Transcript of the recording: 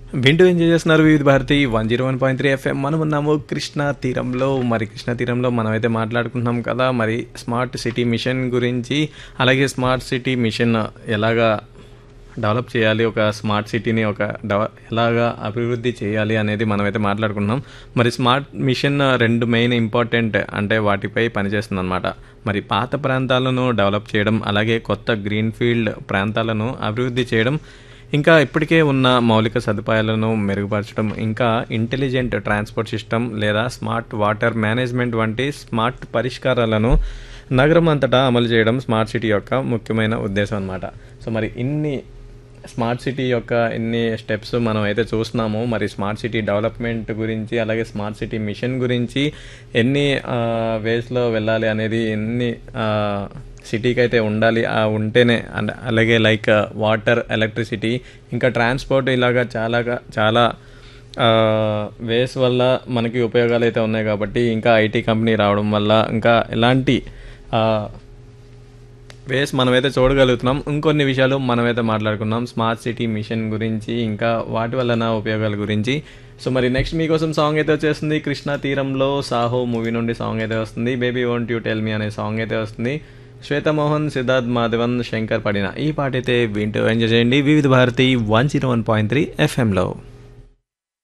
వింటూ ఎంజాయ్ చేస్తున్నారు Vividh Bharati one zero one point three FM మనం ఉన్నాము కృష్ణా తీరంలో మరి కృష్ణా తీరంలో మనం అయితే మాట్లాడుకుంటున్నాం కదా మరి స్మార్ట్ సిటీ మిషన్ గురించి అలాగే స్మార్ట్ సిటీ మిషన్ ఎలాగా డెవలప్ చేయాలి ఒక స్మార్ట్ సిటీని ఒక డెవ ఎలాగా అభివృద్ధి చేయాలి అనేది మనమైతే మాట్లాడుకుంటున్నాం మరి స్మార్ట్ మిషన్ రెండు మెయిన్ ఇంపార్టెంట్ అంటే వాటిపై పనిచేస్తుంది అనమాట మరి పాత ప్రాంతాలను డెవలప్ చేయడం అలాగే కొత్త గ్రీన్ ఫీల్డ్ ప్రాంతాలను అభివృద్ధి చేయడం ఇంకా ఇప్పటికే ఉన్న మౌలిక సదుపాయాలను మెరుగుపరచడం ఇంకా ఇంటెలిజెంట్ ట్రాన్స్పోర్ట్ సిస్టమ్ లేదా స్మార్ట్ వాటర్ మేనేజ్మెంట్ వంటి స్మార్ట్ పరిష్కారాలను నగరం అంతటా అమలు చేయడం స్మార్ట్ సిటీ యొక్క ముఖ్యమైన ఉద్దేశం అనమాట సో మరి ఇన్ని స్మార్ట్ సిటీ యొక్క ఎన్ని స్టెప్స్ మనం అయితే చూస్తున్నాము మరి స్మార్ట్ సిటీ డెవలప్మెంట్ గురించి అలాగే స్మార్ట్ సిటీ మిషన్ గురించి ఎన్ని వేస్లో వెళ్ళాలి అనేది ఎన్ని సిటీకి అయితే ఉండాలి ఆ ఉంటేనే అండ్ అలాగే లైక్ వాటర్ ఎలక్ట్రిసిటీ ఇంకా ట్రాన్స్పోర్ట్ ఇలాగా చాలా చాలా వేస్ వల్ల మనకి ఉపయోగాలు అయితే ఉన్నాయి కాబట్టి ఇంకా ఐటీ కంపెనీ రావడం వల్ల ఇంకా ఎలాంటి వేస్ మనమైతే చూడగలుగుతున్నాం ఇంకొన్ని విషయాలు మనమైతే మాట్లాడుకున్నాం స్మార్ట్ సిటీ మిషన్ గురించి ఇంకా వాటి వలన ఉపయోగాల గురించి సో మరి నెక్స్ట్ మీకోసం సాంగ్ అయితే వచ్చేస్తుంది కృష్ణా తీరంలో సాహో మూవీ నుండి సాంగ్ అయితే వస్తుంది baby won't you tell me అనే సాంగ్ అయితే వస్తుంది శ్వేతమోహన్ సిద్ధార్థ్ మాధవన్ శంకర్ పడిన ఈ పాట అయితే వింటూ ఎంజాయ్ చేయండి Vividh Bharati one zero one point three ఎఫ్ఎంలో